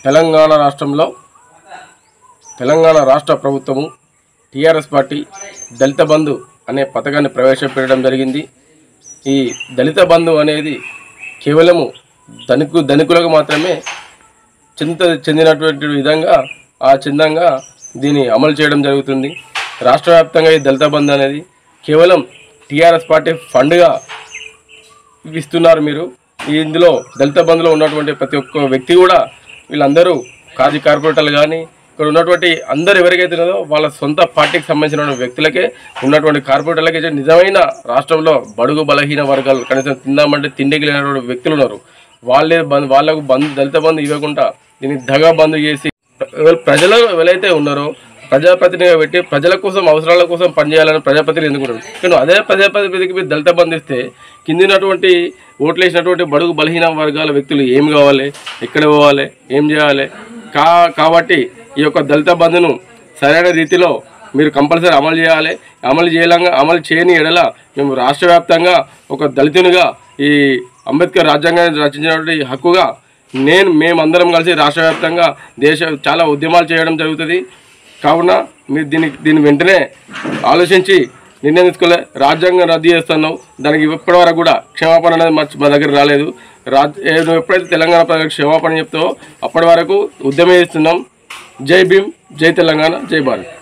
తెలంగాణ రాష్ట్రంలో తెలంగాణ రాష్ట్ర ప్రభుత్వము టీఆర్ఎస్ పార్టీ దళిత బంధు అనే పథకాన్ని ప్రవేశపెట్టడం జరిగింది ఈ దళిత బంధు అనేది కేవలము ధనికు ధనికులకు మాత్రమే చింత చెందినటువంటి విధంగా ఆ చిన్నంగా దీన్ని అమలు చేయడం జరుగుతుంది రాష్ట్ర వ్యాప్తంగా ఈ దళిత బంధు అనేది కేవలం టీఆర్ఎస్ పార్టీ ఫండ్గా ఇస్తున్నారు మీరు ఈ ఇందులో దళిత బంధులో ఉన్నటువంటి ప్రతి ఒక్క వ్యక్తి కూడా వీళ్ళందరూ కాజీ కార్పొరేటర్లు కానీ ఇక్కడ ఉన్నటువంటి అందరు ఎవరికైతే ఉన్నదో వాళ్ళ సొంత పార్టీకి సంబంధించిన వ్యక్తులకే ఉన్నటువంటి కార్పొరేటర్లకి అయితే నిజమైన రాష్ట్రంలో బడుగు బలహీన వర్గాలు కనీసం తిందామంటే తిండికి లేనటువంటి వ్యక్తులు ఉన్నారు వాళ్ళే బంద్ వాళ్ళకు బంద్ దళిత బంధు ఇవ్వకుండా దీన్ని దగా బంద్ చేసి ఎవరు ప్రజలు ఎవరైతే ఉన్నారో ప్రజాప్రతినిధిగా పెట్టి ప్రజల కోసం అవసరాల కోసం పనిచేయాలని ప్రజాప్రతినిధి ఎందుకుంటారు కానీ అదే ప్రజాప్రతినిధికి మీరు దళిత బంధిస్తే కిందినటువంటి ఓట్లు వేసినటువంటి బడుగు బలహీన వర్గాల వ్యక్తులు ఏం కావాలి ఎక్కడ పోవాలి ఏం చేయాలి కా కాబట్టి ఈ యొక్క దళిత బంధును సరైన రీతిలో మీరు కంపల్సరీ అమలు చేయాలి అమలు చేయాలంగా అమలు చేయని ఎడల మేము రాష్ట్ర వ్యాప్తంగా ఒక దళితునిగా ఈ అంబేద్కర్ రాజ్యాంగాన్ని రచించినటువంటి హక్కుగా నేను మేమందరం కలిసి రాష్ట్ర వ్యాప్తంగా దేశ చాలా ఉద్యమాలు చేయడం జరుగుతుంది కావున మీరు దీన్ని దీన్ని వెంటనే ఆలోచించి నిర్ణయం తీసుకోలే రాజ్యాంగం రద్దు చేస్తున్నావు దానికి ఇప్పటి వరకు కూడా క్షమాపణ అనేది మా మా దగ్గర రాలేదు రాజ్ ఏ- నువ్వు ఎప్పుడైతే తెలంగాణ ప్రజలకు క్షమాపణ చెప్తావో అప్పటి వరకు ఉద్యమం చేస్తున్నాం జై భీమ్ జై తెలంగాణ జై భారత్